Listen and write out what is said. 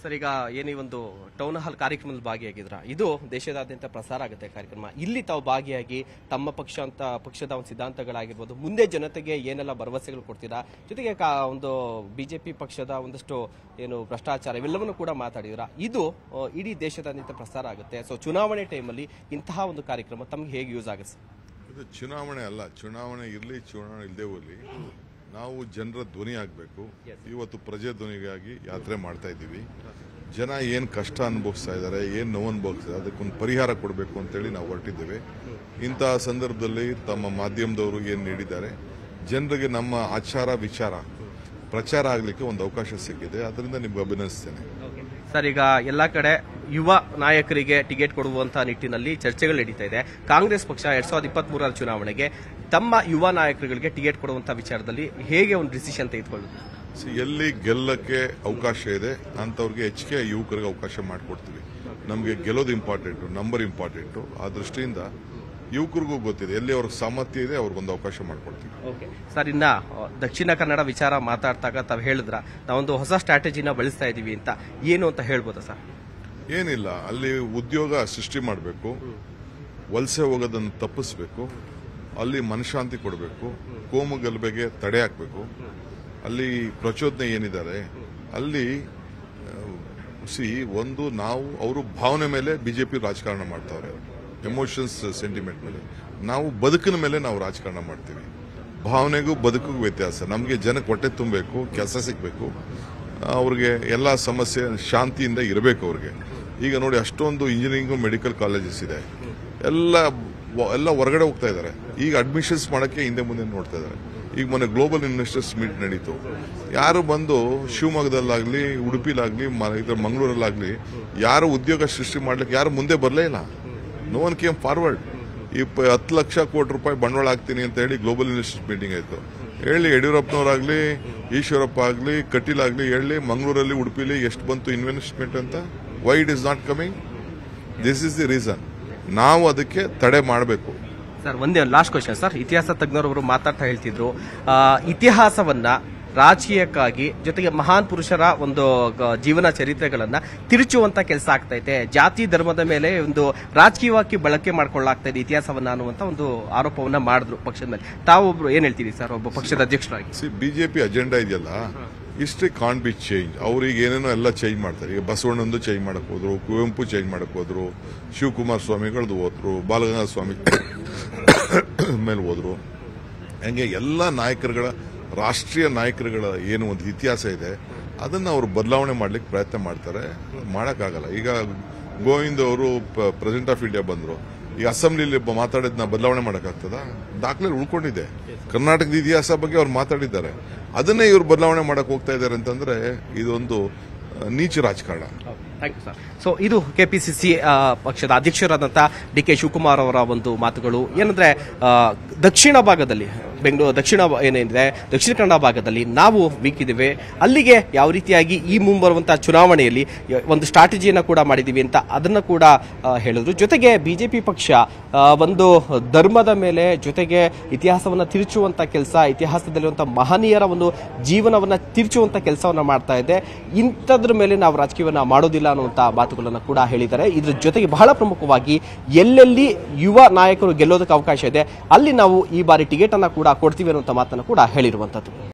Sir ಈಗ ಏನೇ ಒಂದು ಟೌನ್ ಹಾಲ್ ಕಾರ್ಯಕ್ರಮದಲ್ಲಿ ಭಾಗಿಯಾಗಿದ್ರ ಇದು ದೇಶದಾದ್ಯಂತ ಪ್ರಸಾರ ಆಗುತ್ತೆ ಕಾರ್ಯಕ್ರಮ ಇಲ್ಲಿ ತಾವು ಭಾಗಿಯಾಗಿ ತಮ್ಮ ಪಕ್ಷ ಅಂತ ಪಕ್ಷದ ಒಂದು ಸಿದ್ಧಾಂತಗಳಾಗಿರ್ಬೋದು ಮುಂದೆ ಜನತೆಗೆ ಏನೆಲ್ಲ ಭರವಸೆಗಳು ಕೊಡ್ತೀರಾ ಜೊತೆಗೆ ಕಾ- ಒಂದು ಬಿಜೆಪಿ ಪಕ್ಷದ ಒಂದಷ್ಟು ಏನು ಭ್ರಷ್ಟಾಚಾರ ಇವೆಲ್ಲವನ್ನು ಕೂಡ ಮಾತಾಡಿದ್ರ ಇದು ಆ, ಇಡೀ ದೇಶದಾದ್ಯಂತ ಪ್ರಸಾರ ಆಗುತ್ತೆ ಸೊ ಚುನಾವಣೆ ಟೈಮಲ್ಲಿ ಇಂತಹ ಒಂದು ಕಾರ್ಯಕ್ರಮ ತಮಗೆ ಹೇಗೆ ಯೂಸ್ ಆಗುತ್ತೆ ಸರ್? ಇದು ಚುನಾವಣೆ ಅಲ್ಲ ಚುನಾವಣೆ ಇರಲಿ ಚುನಾವಣೆ ಇಲ್ಲದೆ ಹೋಗಲಿ ನಾವು ಜನರ ಧ್ವನಿ ಆಗಬೇಕು ಇವತ್ತು ಪ್ರಜೆ ಧ್ವನಿಗಾಗಿ ಯಾತ್ರೆ ಮಾಡ್ತಾ ಇದ್ದೀವಿ ಜನ ಏನು ಕಷ್ಟ ಅನುಭವಿಸ್ತಾ ಇದ್ದಾರೆ ಏನು ನೋವು ಅನುಭವಿಸ್ತಾ ಇದ್ದಾರೆ ಅದಕ್ಕೊಂದು ಪರಿಹಾರ ಕೊಡಬೇಕು ಅಂತೇಳಿ ನಾವು ಹೊರಟಿದ್ದೇವೆ ಇಂತಹ ಸಂದರ್ಭದಲ್ಲಿ ತಮ್ಮ ಮಾಧ್ಯಮದವರು ಏನು ನೀಡಿದ್ದಾರೆ ಜನರಿಗೆ ನಮ್ಮ ಆಚಾರ ವಿಚಾರ ಪ್ರಚಾರ ಆಗಲಿಕ್ಕೆ ಒಂದು ಅವಕಾಶ ಸಿಕ್ಕಿದೆ ಅದರಿಂದ ನಿಮ್ಗೆ ಅಭಿನಂದಿಸ್ತೇನೆ ಸರ್ ಈಗ ಎಲ್ಲ ಕಡೆ ಯುವ ನಾಯಕರಿಗೆ ಟಿಕೆಟ್ ಕೊಡುವಂತಹ ನಿಟ್ಟಿನಲ್ಲಿ ಚರ್ಚೆಗಳು ನಡೀತಾ ಇದೆ ಕಾಂಗ್ರೆಸ್ ಪಕ್ಷ ಎರಡ್ ಸಾವಿರದ ಇಪ್ಪತ್ತ್ ಮೂರರ ಚುನಾವಣೆಗೆ ತಮ್ಮ ಯುವ ನಾಯಕರುಗಳಿಗೆ ಟಿಕೆಟ್ ಕೊಡುವಂತಹ ವಿಚಾರದಲ್ಲಿ ಹೇಗೆ ಒಂದು ಡಿಸಿಷನ್ ತೆಗೆದುಕೊಳ್ಳುತ್ತೆ ಸೊ ಎಲ್ಲಿ ಗೆಲ್ಲಕ್ಕೆ ಅವಕಾಶ ಇದೆ ಅಂಥವ್ರಿಗೆ ಹೆಚ್ಚಿಗೆ ಯುವಕರಿಗೆ ಅವಕಾಶ ಮಾಡಿಕೊಡ್ತೀವಿ ನಮಗೆ ಗೆಲ್ಲೋದು ಇಂಪಾರ್ಟೆಂಟು ನಂಬರ್ ಇಂಪಾರ್ಟೆಂಟು ಆ ದೃಷ್ಟಿಯಿಂದ ಯುವಕರಿಗೂ ಗೊತ್ತಿದೆ ಎಲ್ಲಿ ಅವ್ರಿಗೆ ಸಾಮರ್ಥ್ಯ ಇದೆ ಅವ್ರಿಗೊಂದು ಅವಕಾಶ ಮಾಡಿಕೊಡ್ತೀವಿ ಓಕೆ ಸರ್ ಇನ್ನ ಆ, ದಕ್ಷಿಣ ಕನ್ನಡ ವಿಚಾರ ಮಾತಾಡ್ತಾಗ ತಾವು ಹೇಳಿದ್ರ ನಾವೊಂದು ಹೊಸ ಸ್ಟ್ರಾಟಜಿನ ಬಳಸ್ತಾ ಇದೀವಿ ಅಂತ ಏನು ಅಂತ ಹೇಳ್ಬೋದಾ ಸರ್ ಏನಿಲ್ಲ ಅಲ್ಲಿ ಉದ್ಯೋಗ ಸೃಷ್ಟಿ ಮಾಡಬೇಕು ವಲಸೆ ಹೋಗೋದನ್ನು ತಪ್ಪಿಸ್ಬೇಕು ಅಲ್ಲಿ ಮನಶಾಂತಿ ಕೊಡಬೇಕು ಕೋಮು ಗಲಭೆಗೆ ತಡೆ ಹಾಕಬೇಕು ಅಲ್ಲಿ ಪ್ರಚೋದನೆ ಏನಿದ್ದಾರೆ ಅಲ್ಲಿ ಸಿ ಒಂದು ನಾವು ಅವರು ಭಾವನೆ ಮೇಲೆ ಬಿಜೆಪಿ ರಾಜಕಾರಣ ಮಾಡ್ತಾವ್ರೆ ಎಮೋಷನ್ಸ್ ಸೆಂಟಿಮೆಂಟ್ ಮೇಲೆ ನಾವು ಬದುಕಿನ ಮೇಲೆ ನಾವು ರಾಜಕಾರಣ ಮಾಡ್ತೀವಿ ಭಾವನೆಗೂ ಬದುಕಿಗೂ ವ್ಯತ್ಯಾಸ ನಮಗೆ ಜನಕ್ಕೆ ಹೊಟ್ಟೆ ತುಂಬಬೇಕು ಕೆಲಸ ಸಿಗಬೇಕು ಅವ್ರಿಗೆ ಎಲ್ಲ ಸಮಸ್ಯೆ ಶಾಂತಿಯಿಂದ ಇರಬೇಕು ಅವ್ರಿಗೆ ಈಗ ನೋಡಿ ಅಷ್ಟೊಂದು ಇಂಜಿನಿಯರಿಂಗ್ ಮೆಡಿಕಲ್ ಕಾಲೇಜಸ್ ಇದೆ ಎಲ್ಲ ವ- ಎಲ್ಲ ಹೊರಗಡೆ ಹೋಗ್ತಾ ಇದ್ದಾರೆ ಈಗ ಅಡ್ಮಿಷನ್ಸ್ ಮಾಡೋಕ್ಕೆ ಹಿಂದೆ ಮುಂದೆ ನೋಡ್ತಾ ಇದ್ದಾರೆ ಈಗ ಮೊನ್ನೆ ಗ್ಲೋಬಲ್ ಇನ್ವೆಸ್ಟರ್ಸ್ ಮೀಟ್ ನಡೀತು ಯಾರು ಬಂದು ಶಿವಮೊಗ್ಗದಲ್ಲಾಗ್ಲಿ ಉಡುಪಿಲಾಗ್ಲಿ ಮ- ಇದ್ರ ಮಂಗಳೂರಲ್ಲಾಗ್ಲಿ ಯಾರು ಉದ್ಯೋಗ ಸೃಷ್ಟಿ ಮಾಡ್ಲಿಕ್ಕೆ ಯಾರು ಮುಂದೆ ಬರಲೇ ಇಲ್ಲ ನೋ ಒನ್ ಕೇಮ್ ಫಾರ್ವರ್ಡ್ ಈ ಪ- ಹತ್ತು ಲಕ್ಷ ಕೋಟಿ ರೂಪಾಯಿ ಬಂಡವಾಳ ಹಾಕ್ತೀನಿ ಅಂತ ಹೇಳಿ ಗ್ಲೋಬಲ್ ಇನ್ವೆಸ್ಟರ್ಸ್ ಮೀಟಿಂಗ್ ಆಯ್ತು ಹೇಳಿ ಯಡಿಯೂರಪ್ಪನವರಾಗ್ಲಿ ಈಶ್ವರಪ್ಪ ಆಗ್ಲಿ ಕಟೀಲ್ ಆಗ್ಲಿ ಹೇಳಿ ಮಂಗಳೂರಲ್ಲಿ ಉಡುಪಿಲಿ ಎಷ್ಟು ಬಂತು ಇನ್ವೆಸ್ಟ್ಮೆಂಟ್ ಅಂತ why it is not coming this is the reason ನಾವು ಅದಕ್ಕೆ ತಡೆ ಮಾಡಬೇಕು ಸರ್ ಒಂದೇ ಲಾಸ್ಟ್ ಕ್ವಶನ್ ಸರ್ ಇತಿಹಾಸ ತಜ್ಞರವರು ಮಾತಾಡ್ತಾ ಹೇಳ್ತಿದ್ರು ಆ, ಇತಿಹಾಸವನ್ನ ರಾಜಕೀಯಕ್ಕಾಗಿ ಜೊತೆಗೆ ಮಹಾನ್ ಪುರುಷರ ಒಂದು ಗ- ಜೀವನ ಚರಿತ್ರೆಗಳನ್ನ ತಿರುಚುವಂತ ಕೆಲಸ ಆಗ್ತೈತೆ ಜಾತಿ ಧರ್ಮದ ಮೇಲೆ ಒಂದು ರಾಜಕೀಯವಾಗಿ ಬಳಕೆ ಮಾಡ್ಕೊಳ್ಳಾಗ್ತಾ ಇದೆ ಇತಿಹಾಸವನ್ನ ಅನ್ನುವಂತ ಒಂದು ಆರೋಪವನ್ನ ಮಾಡಿದ್ರು ಪಕ್ಷದ ಮೇಲೆ ತಾವೊಬ್ರು ಏನ್ ಹೇಳ್ತೀರಿ ಸರ್ ಒಬ್ಬ ಪಕ್ಷದ ಅಧ್ಯಕ್ಷರಾಗಿ ಸಿ ಬಿಜೆಪಿ ಅಜೆಂಡಾ ಇದೆಯಲ್ಲ ಹಿಸ್ಟ್ರಿ ಕಾನ್ ಬಿ ಚೇಂಜ್ ಅವ್ರಿಗೆ ಏನೇನೋ ಎಲ್ಲ ಚೇಂಜ್ ಮಾಡ್ತಾರೆ ಈಗ ಬಸವಣ್ಣಂದು ಚೇಂಜ್ ಮಾಡಕ್ ಹೋದ್ರು ಕುವೆಂಪು ಚೇಂಜ್ ಮಾಡಕ್ ಹೋದ್ರು ಶಿವಕುಮಾರ ಸ್ವಾಮಿಗಳದ್ದು ಹೋದ್ರು ಬಾಲಗಂಗಾಧರ ಸ್ವಾಮಿ ಮೇಲೆ ಹೋದ್ರು ಹಂಗೆ ಎಲ್ಲ ನಾಯಕರುಗಳ ರಾಷ್ಟ್ರೀಯ ನಾಯಕರುಗಳ ಏನು ಒಂದು ಇತಿಹಾಸ ಇದೆ ಅದನ್ನ ಅವರು ಬದಲಾವಣೆ ಮಾಡ್ಲಿಕ್ಕೆ ಪ್ರಯತ್ನ ಮಾಡ್ತಾರೆ ಮಾಡಕ್ಕಾಗಲ್ಲ ಈಗ ಗೋವಿಂದ್ ಅವರು ಪ್ರೆಸಿಡೆಂಟ್ ಆಫ್ ಇಂಡಿಯಾ ಬಂದ್ರು ಈಗ ಅಸೆಂಬ್ಲಿಲಿ ಮಾತಾಡಿದ್ನ ಬದಲಾವಣೆ ಮಾಡಕ್ಕಾಗ್ತದ ದಾಖಲೆ ಉಳ್ಕೊಂಡಿದೆ ಕರ್ನಾಟಕದ ಇತಿಹಾಸ ಬಗ್ಗೆ ಅವ್ರು ಮಾತಾಡಿದ್ದಾರೆ ಅದನ್ನೇ ಇವ್ರು ಬದಲಾವಣೆ ಮಾಡಕ್ ಹೋಗ್ತಾ ಇದ್ದಾರೆ ಅಂತಂದ್ರೆ ಇದೊಂದು ಆ, ನೀಚ ರಾಜಕಾರಣ ಥ್ಯಾಂಕ್ ಯು ಸರ್ ಸೊ ಇದು ಕೆಪಿಸಿಸಿ ಪಕ್ಷದ ಅಧ್ಯಕ್ಷರಾದಂತಹ ಡಿ ಕೆ ಶಿವಕುಮಾರ್ ಅವರ ಒಂದು ಮಾತುಗಳು ಏನಂದ್ರೆ ಆ, ದಕ್ಷಿಣ ಭಾಗದಲ್ಲಿ ಬೆಂಗಳೂರು ದಕ್ಷಿಣ ಭಾ- ಏನೇನಿದೆ ದಕ್ಷಿಣ ಕನ್ನಡ ಭಾಗದಲ್ಲಿ ನಾವು ವೀಕ್ ಇದ್ದೇವೆ ಅಲ್ಲಿಗೆ ಯಾವ ರೀತಿಯಾಗಿ ಈ ಮುಂಬರುವಂತಹ ಚುನಾವಣೆಯಲ್ಲಿ ಯ- ಒಂದು ಸ್ಟ್ರಾಟಜಿಯನ್ನು ಕೂಡ ಮಾಡಿದ್ದೀವಿ ಅಂತ ಅದನ್ನು ಕೂಡ ಆ, ಹೇಳಿದ್ರು ಜೊತೆಗೆ ಬಿಜೆಪಿ ಪಕ್ಷ ಆ, ಒಂದು ಧರ್ಮದ ಮೇಲೆ ಜೊತೆಗೆ ಇತಿಹಾಸವನ್ನು ತಿರುಚುವಂತ ಕೆಲಸ ಇತಿಹಾಸದಲ್ಲಿರುವಂತಹ ಮಹನೀಯರ ಒಂದು ಜೀವನವನ್ನ ತಿರುಚುವಂತ ಕೆಲಸವನ್ನ ಮಾಡ್ತಾ ಇದೆ ಇಂಥದ್ರ ಮೇಲೆ ನಾವು ರಾಜಕೀಯವನ್ನ ಮಾಡೋದಿಲ್ಲ ಅನ್ನುವಂತ ಮಾತುಗಳನ್ನು ಕೂಡ ಹೇಳಿದ್ದಾರೆ ಇದ್ರ ಜೊತೆಗೆ ಬಹಳ ಪ್ರಮುಖವಾಗಿ ಎಲ್ಲೆಲ್ಲಿ ಯುವ ನಾಯಕರು ಗೆಲ್ಲೋದಕ್ಕೆ ಅವಕಾಶ ಇದೆ ಅಲ್ಲಿ ನಾವು ಈ ಬಾರಿ ಟಿಕೆಟ್ ಅನ್ನ ಕೂಡ ಕೊಡ್ತೀವಿ ಅನ್ನುವಂತ ಮಾತನ್ನು ಕೂಡ ಹೇಳಿರುವಂತದ್ದು